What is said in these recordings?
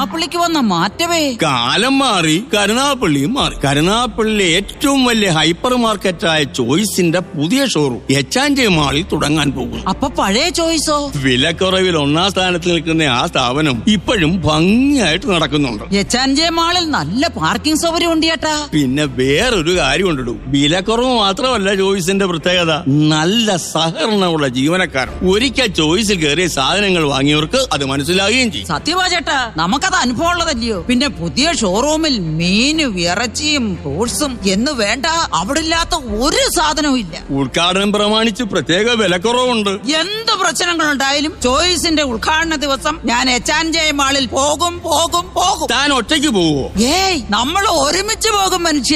കരുനാഗപ്പള്ളിക്ക് വന്ന മാറ്റമേ കാലം മാറി കരുനാപ്പള്ളിയും മാറി കരുനാപ്പള്ളിയിലെ ഏറ്റവും വലിയ ഹൈപ്പർ മാർക്കറ്റായ ചോയ്സിന്റെ പുതിയ ഷോറൂം എച്ചാഞ്ചി മാളിൽ തുടങ്ങാൻ പോകുന്നു അപ്പൊ പഴയ ചോയ്സോ വിലക്കുറവിൽ ഒന്നാം സ്ഥാനത്ത് നിൽക്കുന്ന ആ സ്ഥാപനം ഇപ്പോഴും ഭംഗിയായിട്ട് നടക്കുന്നുണ്ട് എച്ചാൻജെ മാളിൽ നല്ല പാർക്കിംഗ് സൗകര്യം ഉണ്ട് ചേട്ടാ പിന്നെ വേറൊരു കാര്യം ഉണ്ടിടും വിലക്കുറവ് മാത്രമല്ല ചോയ്സിന്റെ പ്രത്യേകത നല്ല സഹകരണമുള്ള ജീവനക്കാർ ഒരിക്കൽ ചോയ്സിൽ കയറിയ സാധനങ്ങൾ വാങ്ങിയവർക്ക് അത് മനസ്സിലാകുകയും ചെയ്യും സത്യവാ ചേട്ടാ നമുക്കത് അനുഭവം ഉള്ളതല്ലയോ പിന്നെ പുതിയ ഷോറൂമിൽ മീനും ഇറച്ചിയും ഫ്രൂട്ട്സും എന്ന് വേണ്ട അവിടെ ഇല്ലാത്ത ഒരു സാധനവും ഇല്ല ഉദ്ഘാടനം പ്രമാണിച്ച് പ്രത്യേക വിലക്കുറവുണ്ട് എന്ത് പ്രശ്നങ്ങളുണ്ടായാലും ചോയ്സിന്റെ ഉദ്ഘാടന ദിവസം ഞാൻ എച്ചാൻജെ മാളിൽ പോകും പോകും പോകും താൻ ഒറ്റയ്ക്ക് പോവോ ഏയ് നമ്മൾ ഒരുമിച്ച് പോകും മനുഷ്യ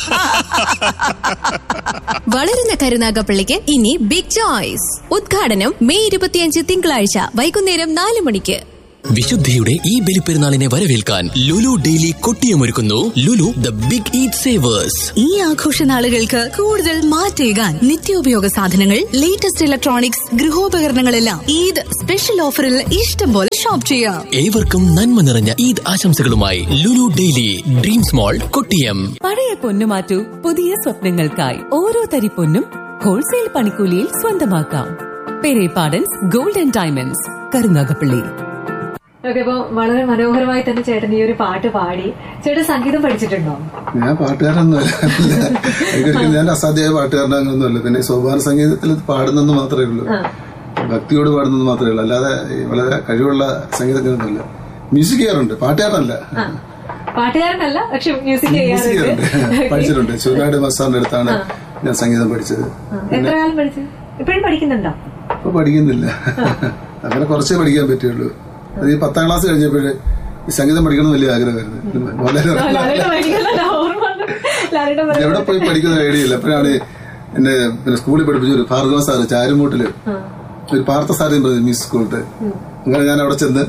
വളരുന്ന കരുനാഗപ്പള്ളിക്ക് ഇനി ബിഗ് ചോയ്സ് ഉദ്ഘാടനം മെയ് ഇരുപത്തിയഞ്ച് തിങ്കളാഴ്ച വൈകുന്നേരം നാല് മണിക്ക് വിശുദ്ധിയുടെ ഈ ബലിപ്പെരുന്നാളിനെ വരവേൽക്കാൻ ലുലു ഡെയിലി കൊട്ടിയമൊരുക്കുന്നു Lulu the big Eid savers ഈ ആഘോഷ നാളുകൾക്ക് കൂടുതൽ മാറ്റേകാൻ നിത്യോപയോഗ സാധനങ്ങൾ ലേറ്റസ്റ്റ് ഇലക്ട്രോണിക്സ് ഗൃഹോപകരണങ്ങളെല്ലാം ഈദ് സ്പെഷ്യൽ ഓഫറിൽ ഇഷ്ടം പോലെ ഷോപ്പ് ചെയ്യാം ഏവർക്കും നന്മ നിറഞ്ഞ ഈദ് ആശംസകളുമായി Lulu daily dreams mall Kottiyam പഴയ പൊന്നു മാറ്റൂ പുതിയ സ്വപ്നങ്ങൾക്കായി ഓരോ തരി പൊന്നും ഹോൾസെയിൽ പണിക്കൂലിയിൽ സ്വന്തമാക്കാം Perepadans gold and diamonds Karunagappally okay അപ്പൊ വളരെ മനോഹരമായി തന്നെ ചേട്ടൻ ഈ ഒരു പാട്ട് പാടി ചേട്ടൻ സംഗീതം പഠിച്ചിട്ടുണ്ടോ ഞാൻ പാട്ടുകാരനൊന്നുമല്ല എനിക്കൊരിക്കലും ഞാൻ അസാധ്യമായ പാട്ടുകാരനൊന്നുമല്ല പിന്നെ സോപാന സംഗീതത്തിൽ പാടുന്നെന്ന് മാത്രമേ ഉള്ളൂ ഭക്തിയോട് പാടുന്നത് മാത്രമേ ഉള്ളൂ അല്ലാതെ ഈ വളരെ കഴിവുള്ള സംഗീതജ്ഞനൊന്നുമില്ല മ്യൂസിക് ചെയ്യാറുണ്ട് പാട്ടുകാരനല്ല പാട്ടുകാരനല്ല പക്ഷെ മ്യൂസിക് മ്യൂസിക് ചെയ്യാറുണ്ട് ചെയ്യാറുണ്ട് പഠിച്ചിട്ടുണ്ട് ചുവനാട് മസാറിന്റെ അടുത്താണ് ഞാൻ സംഗീതം പഠിച്ചത് എത്ര കാലം പഠിച്ചു ഇപ്പോഴും പഠിക്കുന്നുണ്ടോ ഇപ്പൊ പഠിക്കുന്നില്ല അങ്ങനെ കുറച്ചേ പഠിക്കാൻ പറ്റുള്ളൂ അത് ഈ പത്താം ക്ലാസ് കഴിഞ്ഞപ്പോഴേ ഈ സംഗീതം പഠിക്കണം വലിയ ആഗ്രഹമായിരുന്നു വളരെ ലാലേട്ടൻ പഠിക്കുന്നുണ്ടോ? ഓർമ്മ വന്നു. ലാലേട്ടൻ പറഞ്ഞു. എവിടെ പോയി പഠിക്കുന്ന ഐഡിയ ഇല്ല അപ്പോഴാണ് എന്നെ പിന്നെ സ്കൂളിൽ പഠിപ്പിച്ച ഒരു ഭാർഗവ സാറ് ചാരുമൂട്ടില് ഒരു പാർത്ഥ സാറ് പറഞ്ഞു മ്യൂസിക് സ്കൂളിട്ട് അങ്ങനെ ഞാൻ അവിടെ ചെന്ന്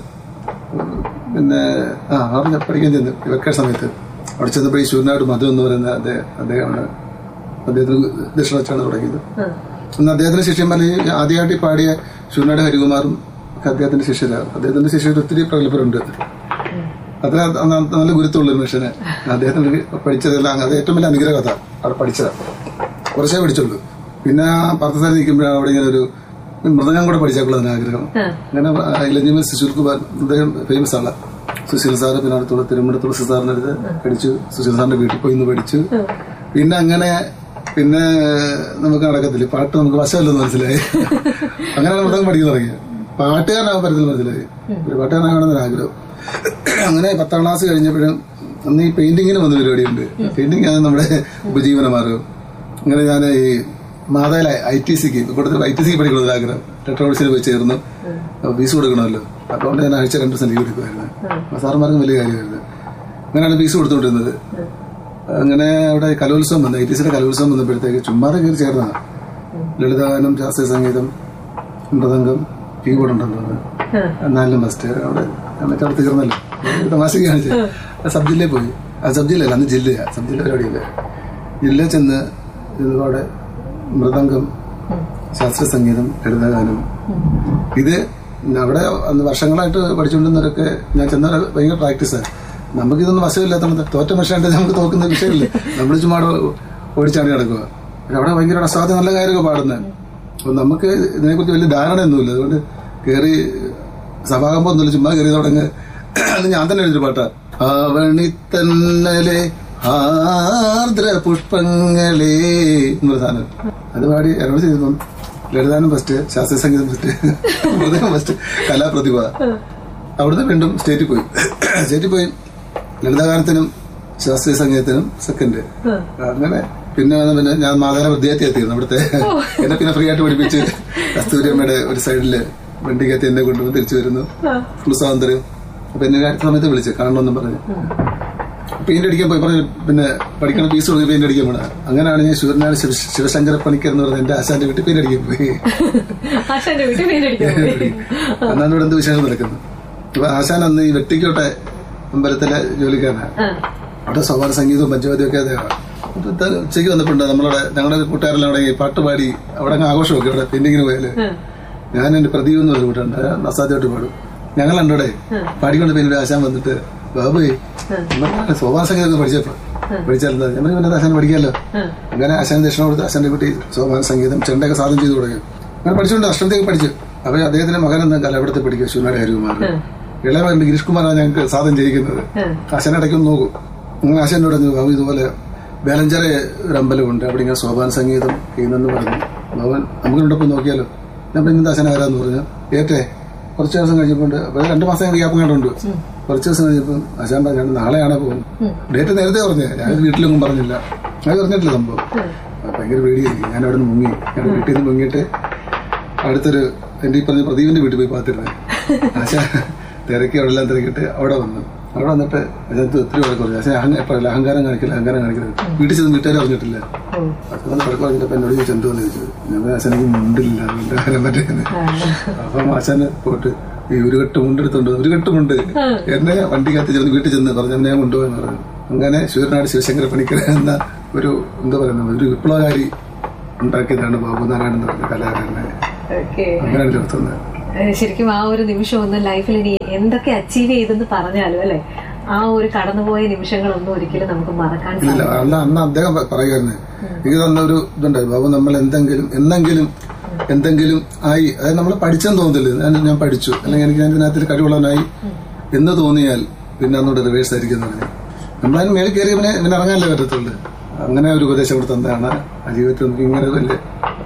പിന്നെ ആ അവിടെ ഞാൻ പഠിക്കാൻ ചെന്ന് വെക്കേഷൻ സമയത്ത് അവിടെ ചെന്നപ്പോൾ ഈ ശൂരനാട് മധു എന്ന് പറയുന്ന അദ്ദേഹം അദ്ദേഹമാണ് അദ്ദേഹത്തിന് ദക്ഷിണ വെച്ചാണ് തുടങ്ങിയത് അന്ന് അദ്ദേഹത്തിന്റെ ശിഷ്യന്മാരിൽ ആദ്യമായിട്ട് ഈ പാടിയ ശൂരനാട് ഹരികുമാറും ഒക്കെ അദ്ദേഹത്തിന്റെ ശിഷ്യരാണ് അദ്ദേഹത്തിന്റെ ശിഷ്യർ ഒത്തിരി പ്രഗത്ഭരുണ്ട് അത്ര ന- നല്ല ഗുരുത്വമുള്ള ഒരു മനുഷ്യന് അദ്ദേഹത്തിന് പഠിച്ചതെല്ലാം അത് ഏറ്റവും വലിയ അനുഗ്രഹ കഥ അവിടെ പഠിച്ചത് കുറച്ചേ പഠിച്ചുള്ളൂ പിന്നെ ആ പാർത്ഥസാരി നിൽക്കുമ്പോഴാണ് അവിടെ ഇങ്ങനെ ഒരു മൃദംഗം കൂടെ പഠിച്ചേക്കുള്ളതിന് ആഗ്രഹം അങ്ങനെ ഇലഞ്ഞിമൽ സുശീൽ കുമാർ അദ്ദേഹം ഫേമസ് ആണ് സുശീൽ സാറ് പിന്നെ അടുത്തുള്ള തിരുമണ തുളസി സാറിന്റെ അടുത്ത് പഠിച്ചു സുശീൽ സാറിന്റെ വീട്ടിൽ പോയി ഇന്ന് പഠിച്ചു പിന്നെ അങ്ങനെ പിന്നെ നമുക്ക് നടക്കത്തില്ല പാട്ട് നമുക്ക് വശമല്ലെന്ന് മനസ്സിലായി അങ്ങനെ മൃദംഗം പഠിക്കാൻ തുടങ്ങി പാട്ടുകാരനാകാൻ പറ്റത്തില്ല മനസ്സിലായി ഒരു പാട്ടുകാരനാകണമെന്നൊരു ആഗ്രഹം അങ്ങനെ പത്താം ക്ലാസ് കഴിഞ്ഞപ്പോഴും അന്ന് ഈ പെയിന്റിങ്ങിന് വന്ന പരിപാടിയുണ്ട് പെയിന്റിംഗ് ആണ് നമ്മുടെ ഉപജീവന മാർഗം അങ്ങനെ ഞാൻ ഈ മാതായിലെ ഐ ടി സിക്ക് ഇവിടുത്തെ ഐ ടി സിക്ക് പഠിക്കണമെന്ന് ആഗ്രഹം ടെക്നോളജിയിൽ പോയി ചേർന്നു അപ്പൊ ഫീസ് കൊടുക്കണമല്ലോ അതുകൊണ്ട് ഞാൻ ആഴ്ച രണ്ട് ദിവസം ലീവ് എടുക്കുമായിരുന്നു അപ്പൊ സാറന്മാർക്കും വലിയ കാര്യമായിരുന്നു അങ്ങനെയാണ് ഫീസ് കൊടുത്തുകൊണ്ടിരുന്നത് അങ്ങനെ അവിടെ കലോത്സവം വന്നു ഐ ടി സിയുടെ കലോത്സവം വന്നപ്പോഴത്തേക്ക് ചുമ്മാതെ കയറി ചേർന്നതാണ് ലളിതഗാനം ശാസ്ത്രീയ സംഗീതം മൃദംഗം കീബോർഡ് ഉണ്ടെന്ന് നാലിലും ഫസ്റ്റ് അവിടെ എന്നിട്ട് അവിടെ തീർന്നല്ലോ തമാശക്ക് കാണിച്ചു സബ് ജില്ലയിൽ പോയി ആ സബ് ജില്ലയല്ല അന്ന് ജില്ലയാ സബ് ജില്ല പരിപാടിയില്ല ജില്ലയിൽ ചെന്ന് ഇതുപാടെ മൃദംഗം ശാസ്ത്രീയ സംഗീതം ലളിതഗാനം ഇത് അവിടെ അന്ന് വർഷങ്ങളായിട്ട് പഠിച്ചുകൊണ്ടിരുന്നവരൊക്കെ ഞാൻ ചെന്ന ഭയങ്കര പ്രാക്ടീസാണ് നമുക്കിതൊന്നും വശമില്ലാത്തത് തോറ്റ മനുഷ്യണ്ട് നമുക്ക് തോക്കുന്ന വിഷയമില്ല നമ്മൾ ചുമ്മാ അവിടെ ഓടിച്ചാടി നടക്കുക പക്ഷെ അവിടെ ഭയങ്കര അസാധ്യ നല്ല കാര്യമൊക്കെ പാടുന്നത് അപ്പൊ നമുക്ക് ഇതിനെക്കുറിച്ച് വലിയ ധാരണയൊന്നുമില്ല അതുകൊണ്ട് കയറി സഭാകമ്പം ഒന്നുമില്ല ചുമ്മാ കയറി തുടങ്ങ് അത് ഞാൻ തന്നെ എഴുതിയ പാട്ടാ ആവണി തന്നലെ ആർദ്ര പുഷ്പങ്ങളെ എന്നൊരു സാധനം അത് പാടി എന്നോട് ചെയ്തിരുന്നു ലളിതാനം ഫസ്റ്റ് ശാസ്ത്രീയ സംഗീതം ഫസ്റ്റ് മൃദംഗം ഫസ്റ്റ് കലാപ്രതിഭ അവിടുന്ന് വീണ്ടും സ്റ്റേറ്റിൽ പോയി സ്റ്റേറ്റിൽ പോയി ലളിതഗാനത്തിനും ശാസ്ത്രീയ സംഗീതത്തിനും സെക്കൻഡ് അങ്ങനെ പിന്നെ വന്ന് പിന്നെ ഞാൻ മാതാര വിദ്യാർത്ഥി എത്തിയിരുന്നു അവിടുത്തെ എന്നെ പിന്നെ ഫ്രീ ആയിട്ട് പഠിപ്പിച്ച് കസ്തൂരിയമ്മയുടെ ഒരു സൈഡില് വണ്ടിക്കകത്ത് എന്നെ കൊണ്ടുവന്ന് തിരിച്ചു വരുന്നു ഫുൾ സ്വാതന്ത്ര്യം അപ്പൊ എന്നെ അടുത്ത സമയത്ത് വിളിച്ച് കാണണമെന്നും പറഞ്ഞു പെയിന്റ് അടിക്കാൻ പോയി പറഞ്ഞു പിന്നെ പഠിക്കണ ഫീസ് കൊടുത്ത് പെയിന്റ് അടിക്കാൻ പോണ അങ്ങനെയാണ് ഞാൻ ശിവനാട് ശിവ ശിവശങ്കര പണിക്കർ എന്ന് പറഞ്ഞ എന്റെ ആശാന്റെ വീട്ടിൽ പെയിന്റ് അടിക്കാൻ പോയി ആശാന്റെ വീട്ടിൽ പേരടിക്കാൻ പോയി. അന്നാണ് ഇവിടെ എന്ത് വിശേഷം നടക്കുന്നത് അപ്പൊ ആശാൻ അന്ന് ഈ വെട്ടിക്കോട്ടെ അമ്പലത്തിലെ ജോലിക്കാരനാണ് അവിടെ സവാര സംഗീതവും പഞ്ചവാദ്യവും ഒക്കെ അദ്ദേഹമാണ് അപ്പൊ ഇത് ഉച്ചയ്ക്ക് വന്നപ്പോണ്ട് നമ്മളവിടെ ഞങ്ങളുടെ കൂട്ടുകാരെല്ലാം അവിടെ ഈ പാട്ട് പാടി അവിടെ അങ്ങ് ആഘോഷമൊക്കെ ഇവിടെ പെയിന്റിങ്ങിന് പോയാല് ഞാൻ എന്റെ പ്രദീപ് എന്ന് പറഞ്ഞ കൂട്ടുണ്ട് അസാധ്യമായിട്ട് പാടും ഞങ്ങൾ രണ്ടോടെ പാടിക്കൊണ്ട് പിന്നെ ആശാൻ വന്നിട്ട് ബാബുേ സോപാന സംഗീതം പഠിച്ചപ്പോ പഠിച്ചാലെന്താ ഞാൻ പറഞ്ഞു, പിന്നെ ആശാൻ പഠിക്കാമല്ലോ അങ്ങനെ ആശാൻ ദക്ഷിണ കൊടുത്ത് ആശാന്റെ കുട്ടി സോപാന സംഗീതം ചെണ്ടയൊക്കെ സാധനം ചെയ്തു തുടങ്ങി അങ്ങനെ പഠിച്ചുകൊണ്ട് അഷ്ടമത്തേക്ക് പഠിച്ചു അപ്പൊ അദ്ദേഹത്തിന്റെ മകൻ എന്താ കലപടത്തിൽ പഠിക്കുക ശിവനാട് ഹരികുമാർ ഇളയവൻ ഗിരീഷ് കുമാറാണ് ഞങ്ങൾക്ക് സാധനം ചെയ്യിക്കുന്നത് ആശാൻ ഇടയ്ക്കൊന്ന് നോക്കും അങ്ങനെ ആശാനോട് പറഞ്ഞു ബാബു ഇതുപോലെ വേലഞ്ചര ഒരു അമ്പലമുണ്ട് അവിടെ ഇങ്ങനെ സോപാന സംഗീതം ചെയ്യുന്നെന്ന് പറഞ്ഞു ഭവൻ നമുക്ക് ഇവിടെ നോക്കിയാലോ ഞാൻ പിന്നെ ആശാന വരാന്ന് പറഞ്ഞു ഏറ്റേ കുറച്ച് ദിവസം കഴിഞ്ഞപ്പോൾ അപ്പൊ രണ്ടു മാസം ഗ്യാപ്പ് കണ്ടുണ്ട് കുറച്ച് ദിവസം കഴിഞ്ഞപ്പോൾ ആശാൻ പറഞ്ഞു നാളെയാണ് പോകുന്നത് ഡേറ്റ് നേരത്തെ പറഞ്ഞേ ഞാൻ വീട്ടിലൊന്നും പറഞ്ഞില്ല അത് പറഞ്ഞിട്ടില്ല സംഭവം അപ്പൊ ഭയങ്കര പേടിയായിരിക്കും ഞാൻ അവിടെ നിന്ന് മുങ്ങി ഞാൻ വീട്ടിൽ നിന്ന് മുങ്ങിയിട്ട് അടുത്തൊരു എന്റെ ഈ പറഞ്ഞ പ്രദീപിന്റെ വീട്ടിൽ പോയി പാത്തിരുന്നത് ആശ തിരക്കി അവിടെ എല്ലാം തിരക്കിട്ട് അവിടെ വന്നു അവിടെ വന്നിട്ട് അതിനകത്ത് ഒത്തിരി വഴക്ക് പറഞ്ഞു പക്ഷേ അഹങ്ക എപ്പോഴല്ല അഹങ്കാരം കാണിക്കില്ല അഹങ്കാരം കാണിക്കരുത് വീട്ടിൽ ചെന്ന് വീട്ടുകാരെ അറിഞ്ഞിട്ടില്ല അത് വന്ന് വഴക്ക് പറഞ്ഞിട്ട് എന്നോട് ചോദിച്ചു എന്തോന്ന് ചോദിച്ചു ഞാൻ ആശാനക്ക് മുണ്ടില്ല അതുകൊണ്ട് വരാൻ പറ്റുന്നത് അപ്പം ആശാന് പോയിട്ട് ഈ ഒരു കെട്ട് മുണ്ടെടുത്തുണ്ട് ഒരു കെട്ട് മുണ്ട് എന്നെ വണ്ടിക്കകത്ത് ചെന്ന് വീട്ടിൽ ചെന്ന് പറഞ്ഞു ഞാൻ കൊണ്ടുപോയെന്ന് പറഞ്ഞു അങ്ങനെ ശിവനാട് ശിവശങ്കര പണിക്കർ എന്ന ഒരു എന്താ പറയുന്നത് ഒരു വിപ്ലവകാരി ഉണ്ടാക്കിയതാണ് ബാബുനാരായണൻ എന്ന് പറഞ്ഞ കലാകാരനെ ഓക്കെ അങ്ങനെയാണ് ചേർത്തുന്നത് ശരിക്കും ആ ഒരു നിമിഷം ഒന്ന് ലൈഫിൽ ഇനി എന്തൊക്കെ അച്ചീവ് ചെയ്തെന്ന് പറഞ്ഞാലും അല്ലെ ആ ഒരു കടന്നുപോയ നിമിഷങ്ങളൊന്നും ഒരിക്കലും നമുക്ക് മറക്കാൻ ഇല്ല സാധിക്കില്ല അന്ന് അന്ന് അദ്ദേഹം പ- പറയുമായിരുന്നു എനിക്ക് തന്ന ഒരു ഇതുണ്ടായി ബാബു നമ്മൾ എന്തെങ്കിലും എന്തെങ്കിലും എന്തെങ്കിലും ആയി അതായത് നമ്മൾ പഠിച്ചെന്ന് തോന്നുന്നില്ല ഞാൻ ഞാൻ പഠിച്ചു അല്ലെങ്കിൽ എനിക്ക് ഞാൻ ഇതിനകത്ത് കഴിവുള്ളവനായി എന്ന് തോന്നിയാൽ പിന്നെ അന്നോട് റിവേഴ്സ് ആയിരിക്കും എന്ന് പറഞ്ഞു നമ്മളതിന് മേളിൽ കയറി പിന്നെ പിന്നെ ഇറങ്ങാനല്ലേ പറ്റത്തുള്ളൂ അങ്ങനെ ഒരു ഉപദേശം കൂടെ തന്നതാണ് ആ ജീവിതത്തിൽ നമുക്ക് ഇങ്ങനെ വലിയ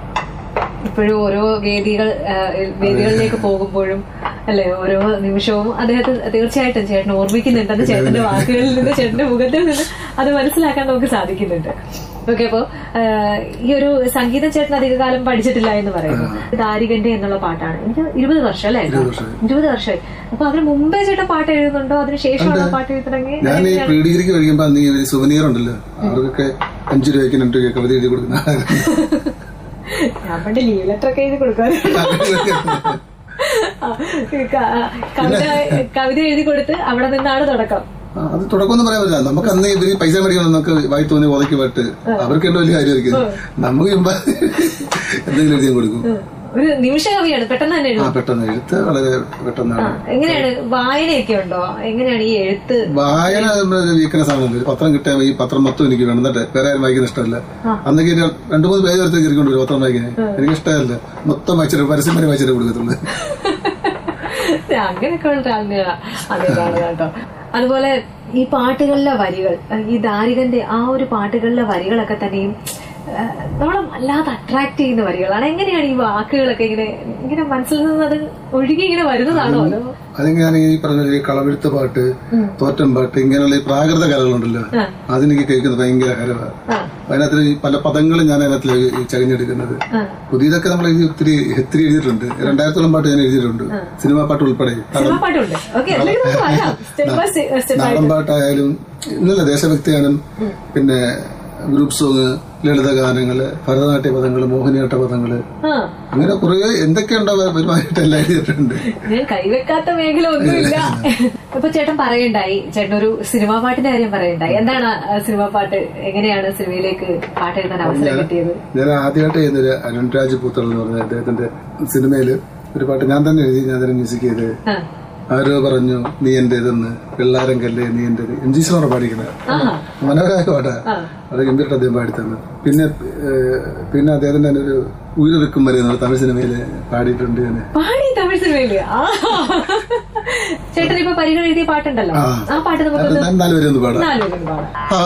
ഇപ്പോഴും ഓരോ വേദികൾ ആ, വേദികളിലേക്ക് പോകുമ്പോഴും അല്ലെ ഓരോ നിമിഷവും അദ്ദേഹത്തെ തീർച്ചയായിട്ടും ചേട്ടൻ ഓർമ്മിക്കുന്നുണ്ട് അത് ചേട്ടന്റെ വാക്കുകളിൽ നിന്ന് ചേട്ടന്റെ മുഖത്തിൽ നിന്ന് അത് മനസ്സിലാക്കാൻ നമുക്ക് സാധിക്കുന്നുണ്ട് ഓക്കെ അപ്പോ ആ, ഈ ഒരു സംഗീതം ചേട്ടൻ അധികകാലം പഠിച്ചിട്ടില്ല എന്ന് പറയുന്നു ദാരികന്റെ എന്നുള്ള പാട്ടാണ് എനിക്ക് ഇരുപത് വർഷം അല്ലേ ഇരുപത് വർഷമായി അപ്പൊ അതിന് മുമ്പേ ചേട്ടൻ പാട്ട് എഴുതുന്നുണ്ടോ അതിന് ശേഷമാണോ പാട്ട് എഴുതി തുടങ്ങി ഞാൻ ഈ പ്രീ ഡിഗ്രിക്ക് കഴിയുമ്പോൾ അന്ന് ഈ സുവനീർ ഉണ്ടല്ലോ അവർക്കൊക്കെ അഞ്ചു രൂപയ്ക്ക് രണ്ട് രൂപയ്ക്ക് കവിത എഴുതി കൊടുക്കുന്ന ആളായിരുന്നു. ഞാൻ പണ്ട് ലീവ് ലെറ്റർ ഒക്കെ എഴുതി കൊടുക്കാറുണ്ട് ആ, ക- കവിത കവിത എഴുതി കൊടുത്ത് അവിടെ നിന്നാണ് തുടക്കം ആ, അത് തുടക്കമൊന്നും പറയാൻ പറ്റില്ല നമുക്ക് അന്ന് ഇവര് പൈസ മേടിക്കണം നമുക്ക് വായി തോന്നി ഓതയ്ക്ക് പാട്ട് അവർക്ക് എന്തോ വലിയ കാര്യമായിരിക്കും നമുക്ക് ചുമ്മാ എന്തെങ്കിലും എഴുതി കൊടുക്കും ഒരു നിമിഷ കവിയാണ് പെട്ടെന്ന് തന്നെ ആ എഴുതും പെട്ടെന്ന് എഴുത്ത് വളരെ പെട്ടെന്നാണ് എങ്ങനെയാണ് വായനയൊക്കെ ഉണ്ടോ എങ്ങനെയാണ് ഈ എഴുത്ത് വായന നമ്മുടെ വീക്ക്നെസ് ആണല്ലോ ഒരു പത്രം കിട്ടിയാൽ ഈ പത്രം മൊത്തം എനിക്ക് വേണം എന്നിട്ട് വേറെ ആരും വായിക്കുന്ന ഇഷ്ടമല്ല അന്നൊക്കെ ഒരു രണ്ടു മൂന്ന് പേര് ചേർത്ത് കയറിക്കൊണ്ട് വരും പത്രം വായിക്കാൻ എനിക്ക് ഇഷ്ടമല്ല മൊത്തം വായിച്ചിട്ട് പരസ്യം വരെ വായിച്ചിട്ട് കൊടുക്കത്തുള്ളൂ അങ്ങനെയൊക്കെ ഉള്ള ആളുകളാ അതേതാണ് കേട്ടോ അതുപോലെ ഈ പാട്ടുകളിലെ വരികൾ ഈ ദാരികന്റെ ആ ഒരു പാട്ടുകളിലെ വരികളൊക്കെ തന്നെയും ആ, നമ്മളെ വല്ലാതെ അട്രാക്ട് ചെയ്യുന്ന വരികളാണ് എങ്ങനെയാണ് ഈ വാക്കുകളൊക്കെ ഇങ്ങനെ ഇങ്ങനെ മനസ്സിൽ നിന്ന് അത് ഒഴുകി ഇങ്ങനെ വരുന്നതാണോ അതോ അല്ലെങ്കിൽ ഞാൻ ഈ പറഞ്ഞ ഈ കളവെഴുത്ത് പാട്ട് തോറ്റം പാട്ട് ഇങ്ങനെയുള്ള ഈ പ്രാകൃത കലകളുണ്ടല്ലോ അതെനിക്ക് കേൾക്കുന്നത് ഭയങ്കര ഹരമാണ് അതിനകത്ത് ഈ പല പദങ്ങളും ഞാൻ അതിനകത്ത് ഈ ചകഞ്ഞെടുക്കുന്നത് പുതിയതൊക്കെ നമ്മൾ എഴുതി ഒത്തിരി ഒത്തിരി എഴുതിയിട്ടുണ്ട് രണ്ടായിരത്തോളം പാട്ട് ഞാൻ എഴുതിയിട്ടുണ്ട് സിനിമാ പാട്ട് ഉൾപ്പെടെ സിനിമ പാട്ടുണ്ട് ഓക്കെ അല്ലെങ്കിൽ നമുക്ക് വരാം സ്റ്റെപ്പ് ബൈ സ്റ്റെപ്പ് നാടൻ പാട്ടായാലും ഇന്നല്ല ദേശഭക്തി ഗാനം പിന്നെ ഗ്രൂപ്പ് സോങ് ലളിത ഗാനങ്ങള് ഭരതനാട്യ പദങ്ങള് മോഹിനിയാട്ട പദങ്ങള് ആ അങ്ങനെ കുറെ എന്തൊക്കെയുണ്ടോ ഒരുമായിട്ട് എല്ലാം എഴുതിയിട്ടുണ്ട് ഞാൻ കൈവെക്കാത്ത മേഖല ഒന്നുമില്ല ഇപ്പൊ ചേട്ടൻ പറയണ്ടായി ചേട്ടൻ ഒരു സിനിമാ പാട്ടിന്റെ കാര്യം പറയണ്ടായി എന്താണ് ആ സിനിമാ പാട്ട് എങ്ങനെയാണ് സിനിമയിലേക്ക് പാട്ട് എഴുതാൻ അവസരം കിട്ടിയത് ഞാൻ ആദ്യമായിട്ട് ചെയ്യുന്നൊരു അരുൺരാജ് പൂത്തൾ എന്ന് പറഞ്ഞ അദ്ദേഹത്തിന്റെ സിനിമയില് ഒരു പാട്ട് ഞാൻ തന്നെ എഴുതി ഞാൻ തന്നെ മ്യൂസിക് ചെയ്ത് ആ. ആരോ പറഞ്ഞു നീ എന്റേതെന്ന് വെള്ളാരം കല്ലേ നീ എന്റേത് എം ജി ശ്രീമാണ് പാടിക്കുന്നത് ആഹാ. മനോഹരമായ പാട്ടാ അത് ഗംഭീരട്ട് അദ്ദേഹം പാടിത്തന്നു പിന്നെ ഏഹ്, പിന്നെ അദ്ദേഹത്തിന്റെ തന്നെ ഒരു ഉയര് വെക്കും വരെ എന്നുള്ള തമിഴ് സിനിമയില് പാടിയിട്ടുണ്ട് ഞാൻ പാടി തമിഴ് സിനിമയില് ആ. ചേട്ടൻ ഇപ്പൊ പരിഗണ എഴുതിയ പാട്ടുണ്ടല്ലോ ആ. ആ പാട്ട് നമുക്ക് നാലുപേരെ ഒന്ന് പാടാം നാലുപേരും പാടാം ആ